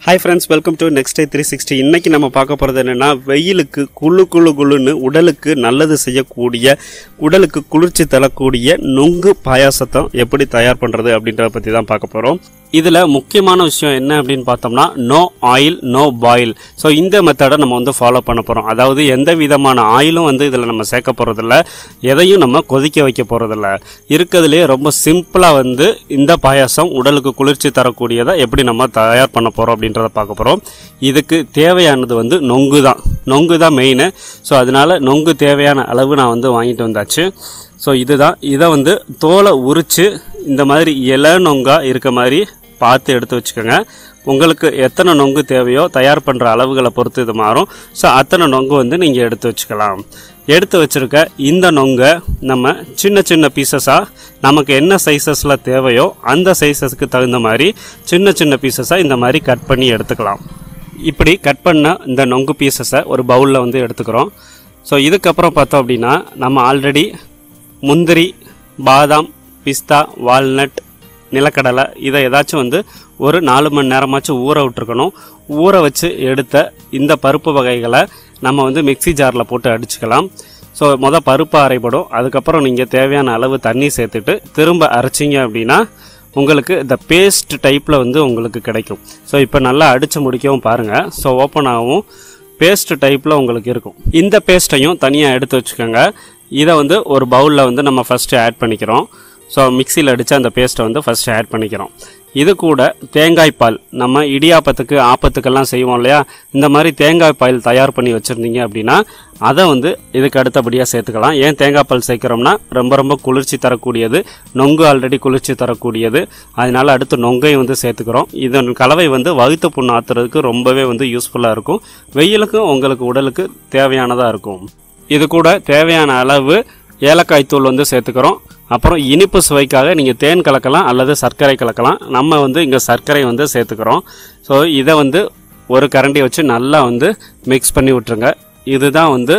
hi friends welcome to next day three sixty இன்னைக்கு நம்ம பார்க்க போகிறது என்னென்னா வெயிலுக்கு குளு குளு குளுன்னு உடலுக்கு நல்லது செய்யக்கூடிய உடலுக்கு குளிர்ச்சி தரக்கூடிய நொங்கு பாயாசத்தை எப்படி தயார் பண்ணுறது அப்படின்றத பற்றி தான் பார்க்க போகிறோம் இதில் முக்கியமான விஷயம் என்ன அப்படின்னு பார்த்தோம்னா no oil no boil so இந்த மெத்தடை நம்ம வந்து ஃபாலோ பண்ண போகிறோம் அதாவது எந்த விதமான ஆயிலும் வந்து இதில் நம்ம சேர்க்க போகிறதில்ல எதையும் நம்ம கொதிக்க வைக்க போகிறதில்ல இருக்கிறதுலே ரொம்ப சிம்பிளாக வந்து இந்த பாயாசம் உடலுக்கு குளிர்ச்சி தரக்கூடியதை எப்படி நம்ம தயார் பண்ண போகிறோம் அப்படின்றத பார்க்க போகிறோம் இதுக்கு தேவையானது வந்து நொங்கு தான் நொங்கு தான் மெயின் ஸோ அதனால நொங்கு தேவையான அளவு நான் வந்து வாங்கிட்டு வந்தாச்சு ஸோ இதுதான் இதை வந்து தோலை உரித்து இந்த மாதிரி இலை நொங்கா இருக்க மாதிரி பார்த்து எடுத்து வச்சுக்கோங்க உங்களுக்கு எத்தனை நொங்கு தேவையோ தயார் பண்ணுற அளவுகளை பொறுத்து இது மாறும் ஸோ அத்தனை நொங்கு வந்து நீங்கள் எடுத்து வச்சுக்கலாம் எடுத்து வச்சுருக்க இந்த நொங்கை நம்ம சின்ன சின்ன பீசஸாக நமக்கு என்ன சைஸஸில் தேவையோ அந்த சைஸஸ்க்கு தகுந்த மாதிரி சின்ன சின்ன பீசஸாக இந்த மாதிரி கட் பண்ணி எடுத்துக்கலாம் இப்படி கட் பண்ண இந்த நொங்கு பீசஸை ஒரு பவுலில் வந்து எடுத்துக்கிறோம் ஸோ இதுக்கப்புறம் பார்த்தோம் அப்படின்னா நம்ம ஆல்ரெடி முந்திரி பாதாம் பிஸ்தா வால்நட் நிலக்கடலை இதை ஏதாச்சும் வந்து ஒரு நாலு மணி நேரமாச்சும் ஊற விட்டுருக்கணும் ஊற வச்சு எடுத்த இந்த பருப்பு வகைகளை நம்ம வந்து மிக்ஸி ஜாரில் போட்டு அடிச்சுக்கலாம் ஸோ மொதல் பருப்பு அரைப்படும் அதுக்கப்புறம் நீங்கள் தேவையான அளவு தண்ணி சேர்த்துட்டு திரும்ப அரைச்சிங்க அப்படின்னா உங்களுக்கு இந்த பேஸ்ட் டைப்பில் வந்து உங்களுக்கு கிடைக்கும் ஸோ இப்போ நல்லா அடித்து முடிக்கவும் பாருங்கள் ஸோ ஓப்பன் ஆகும் பேஸ்ட் டைப்பில் உங்களுக்கு இருக்கும் இந்த பேஸ்ட்டையும் தனியாக எடுத்து வச்சுக்கோங்க இதை வந்து ஒரு பவுலில் வந்து நம்ம ஃபஸ்ட்டு ஆட் பண்ணிக்கிறோம் ஸோ மிக்சியில் அடித்து அந்த பேஸ்ட்டை வந்து ஃபஸ்ட்டு ஆட் பண்ணிக்கிறோம் இது கூட தேங்காய் பால் நம்ம இடியாப்பத்துக்கு ஆப்பத்துக்கெல்லாம் செய்வோம் இல்லையா இந்த மாதிரி தேங்காய் பால் தயார் பண்ணி வச்சுருந்தீங்க அப்படின்னா அதை வந்து இதுக்கு அடுத்தபடியாக சேர்த்துக்கலாம் ஏன் தேங்காய் பால் சேர்க்குறோம்னா ரொம்ப ரொம்ப குளிர்ச்சி தரக்கூடியது நொங்கு ஆல்ரெடி குளிர்ச்சி தரக்கூடியது அதனால அடுத்து நொங்கையும் வந்து சேர்த்துக்கிறோம் இதன் கலவை வந்து வகுத்து புண்ணு ஆத்துறதுக்கு ரொம்பவே வந்து யூஸ்ஃபுல்லாக இருக்கும் வெயிலுக்கும் உங்களுக்கு உடலுக்கு தேவையானதாக இருக்கும் இது கூட தேவையான அளவு ஏலக்காய் தூள் வந்து சேர்த்துக்கிறோம் அப்புறம் இனிப்பு சுவைக்காக நீங்கள் தேன் கலக்கலாம் அல்லது சர்க்கரை கலக்கலாம் நம்ம வந்து இங்கே சர்க்கரை வந்து சேர்த்துக்கிறோம் ஸோ இதை வந்து ஒரு கரண்டி வச்சு நல்லா வந்து மிக்ஸ் பண்ணி விட்டுருங்க இதுதான் வந்து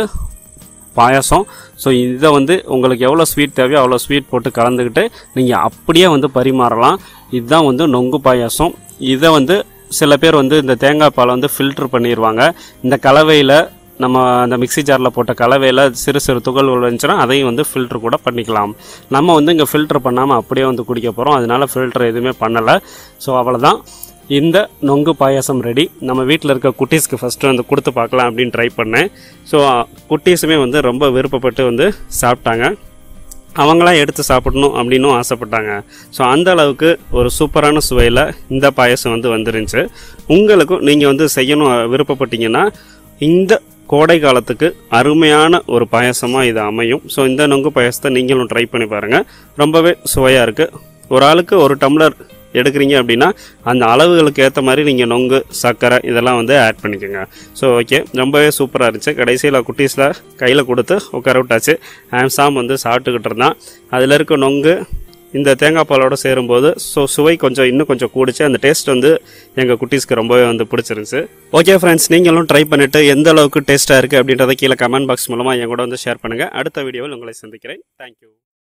பாயாசம் ஸோ இதை வந்து உங்களுக்கு எவ்வளோ ஸ்வீட் தேவையோ அவ்வளோ ஸ்வீட் போட்டு கலந்துக்கிட்டு நீங்கள் அப்படியே வந்து பரிமாறலாம் இதுதான் வந்து நொங்கு பாயாசம் இதை வந்து சில பேர் வந்து இந்த தேங்காய் பாலை வந்து ஃபில்ட்ரு பண்ணிடுவாங்க இந்த கலவையில் நம்ம அந்த மிக்ஸி ஜாரில் போட்ட கலவையில் சிறு சிறு துகள்கள் வந்துச்சுன்னா அதையும் வந்து ஃபில்ட்ரு கூட பண்ணிக்கலாம் நம்ம வந்து இங்கே ஃபில்ட்ரு பண்ணாமல் அப்படியே வந்து குடிக்க போகிறோம் அதனால ஃபில்ட்ரு எதுவுமே பண்ணலை ஸோ அவ்வளோதான் இந்த நொங்கு பாயாசம் ரெடி நம்ம வீட்டில் இருக்க குட்டீஸ்க்கு ஃபஸ்ட்டு வந்து கொடுத்து பார்க்கலாம் அப்படின்னு ட்ரை பண்ணேன் ஸோ குட்டீஸுமே வந்து ரொம்ப விருப்பப்பட்டு வந்து சாப்பிட்டாங்க அவங்களாம் எடுத்து சாப்பிடணும் அப்படின்னும் ஆசைப்பட்டாங்க ஸோ அந்த அளவுக்கு ஒரு சூப்பரான சுவையில் இந்த பாயசம் வந்து வந்துருந்துச்சு உங்களுக்கும் நீங்கள் வந்து செய்யணும் விருப்பப்பட்டீங்கன்னா இந்த கோடை காலத்துக்கு அருமையான ஒரு பாயசமாக இது அமையும் ஸோ இந்த நொங்கு பாயசத்தை நீங்களும் ட்ரை பண்ணி பாருங்கள் ரொம்பவே சுவையாக இருக்குது ஒரு ஆளுக்கு ஒரு டம்ளர் எடுக்கிறீங்க அப்படின்னா அந்த அளவுகளுக்கு ஏற்ற மாதிரி நீங்கள் நொங்கு சர்க்கரை இதெல்லாம் வந்து ஆட் பண்ணிக்கோங்க ஸோ ஓகே ரொம்பவே சூப்பராக இருந்துச்சு கடைசியில் குட்டீஸில் கையில் கொடுத்து உட்கார விட்டாச்சு சாம் வந்து சாப்பிட்டுக்கிட்டு இருந்தான் அதில் இருக்க நொங்கு இந்த தேங்காய் பாலோட சேரும்போது ஸோ சுவை கொஞ்சம் இன்னும் கொஞ்சம் கூடிச்சு அந்த டேஸ்ட் வந்து எங்கள் குட்டீஸ்க்கு ரொம்பவே வந்து பிடிச்சிருந்துச்சு ஓகே ஃப்ரெண்ட்ஸ் நீங்களும் ட்ரை பண்ணிவிட்டு எந்த அளவுக்கு டேஸ்ட்டாக இருக்குது அப்படின்றத கீழே கமெண்ட் பாக்ஸ் மூலமாக என் கூட வந்து ஷேர் பண்ணுங்கள் அடுத்த வீடியோவில் உங்களை சந்திக்கிறேன் தேங்க்யூ